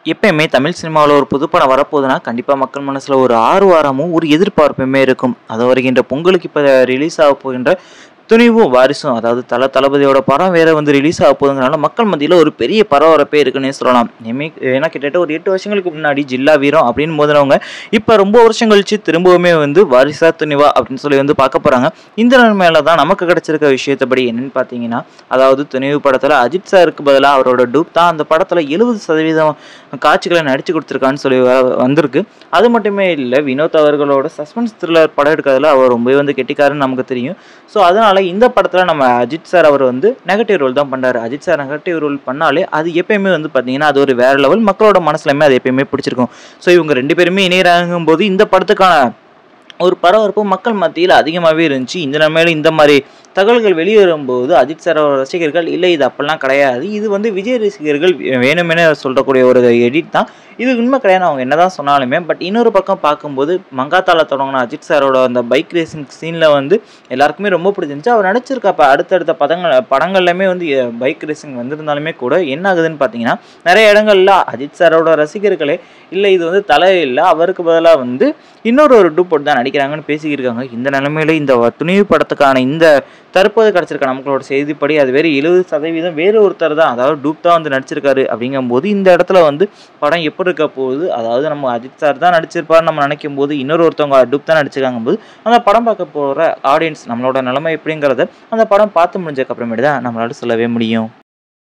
எப்பயுமே தமிழ் சினிமாவில் ஒரு புது படம் வரப்போகுதுன்னா கண்டிப்பாக மக்கள் மனசில் ஒரு ஆர்வாரமும் ஒரு எதிர்பார்ப்புமே இருக்கும் அது வருகின்ற பொங்கலுக்கு இப்போ ரிலீஸ் ஆக போகின்ற துணிவும் வாரிசும் அதாவது தல தளபதியோட படம் வேற வந்து ரிலீஸ் ஆக போகுதுங்கனால மக்கள் மத்தியில் ஒரு பெரிய பரபரப்பே இருக்குன்னே சொல்லலாம் ஏமே ஏன்னா கிட்டத்தட்ட ஒரு எட்டு வருஷங்களுக்கு முன்னாடி ஜில்லா வீரம் அப்படின்னு மோதினவங்க இப்போ ரொம்ப வருஷம் கழிச்சு திரும்பவுமே வந்து வாரிசா துணிவா அப்படின்னு சொல்லி வந்து பார்க்க போகிறாங்க இந்த நிலைமையில தான் நமக்கு கிடைச்சிருக்க விஷயத்தபடி என்னன்னு பார்த்தீங்கன்னா அதாவது துணிவு படத்தில் அஜித் சாருக்கு பதிலாக அவரோட டூப் தான் அந்த படத்தில் எழுபது சதவீதம் காட்சிகளை நடிச்சு கொடுத்துருக்கான்னு சொல்லி வ- வந்திருக்கு அது மட்டுமே இல்லை வினோத் அவர்களோட சஸ்பென்ஸ் த்ரில்லர் படம் எடுக்கிறதுல அவர் ரொம்பவே வந்து கெட்டிக்காருன்னு நமக்கு தெரியும் ஸோ அதனால இந்த படத்தில் நம்ம அஜித் சார் அவர் வந்து நெகட்டிவ் ரோல் தான் பண்ணாரு அஜித் சார் நெகட்டிவ் ரோல் பண்ணாலே அது எப்பயுமே வந்து பார்த்தீங்கன்னா அது ஒரு வேற லெவல் மக்களோட மனசுலையுமே அது எப்பயுமே பிடிச்சிருக்கும் ஸோ இவங்க ரெண்டு பேருமே இணையறாங்கும் போது இந்த படத்துக்கான ஒரு பரபரப்பு மக்கள் மத்தியில் அதிகமாகவே இருந்துச்சு இந்த நிலைமையில இந்த மாதிரி தகவல்கள் வெளியேறும்போது அஜித் சாரோட ரசிகர்கள் இல்லை இது அப்படிலாம் கிடையாது இது வந்து விஜய் ரசிகர்கள் வேணுமென சொல்லக்கூடிய ஒரு எடிட் தான் இது உண்மை கிடையாது அவங்க என்னதான் சொன்னாலுமே பட் இன்னொரு பக்கம் பார்க்கும்போது மங்காத்தால தொடங்கின அஜித் சாரோட அந்த பைக் ரேசிங் சீனில் வந்து எல்லாருக்குமே ரொம்ப பிடிச்சிருந்துச்சு அவர் நடிச்சிருக்க அப்போ அடுத்தடுத்த படங்கள் படங்கள்லையுமே வந்து பைக் ரேசிங் வந்திருந்தாலுமே கூட என்ன ஆகுதுன்னு பார்த்தீங்கன்னா நிறைய இடங்கள்ல அஜித் சாரோட ரசிகர்களே இல்லை இது வந்து தலை இல்லை அவருக்கு பதிலாக வந்து இன்னொரு ஒரு டூப் போட்டு தான் நடிக்கிறாங்கன்னு பேசிக்கிருக்காங்க இந்த நிலைமையில இந்த வ- துணிவு படத்துக்கான இந்த தற்போது கிடச்சிருக்க நம்மளோட செய்திப்படி அது வேறு எழுபது சதவீதம் வேறு ஒருத்தர் தான் அதாவது டூப் தான் வந்து நடிச்சிருக்காரு அப்படிங்கும்போது இந்த இடத்துல வந்து படம் எப்படி இருக்க போகுது அதாவது நம்ம அஜித் சார் தான் நடிச்சிருப்பாரு நம்ம நினைக்கும் போது இன்னொரு ஒருத்தவங்க டூப் தான் நடிச்சிருக்காங்க போது அந்த படம் பார்க்க போகிற ஆடியன்ஸ் நம்மளோட நிலைமை எப்படிங்கிறத அந்த படம் பார்த்து முடிஞ்சதுக்கு அப்புறமேட்டு தான் நம்மளால சொல்லவே முடியும்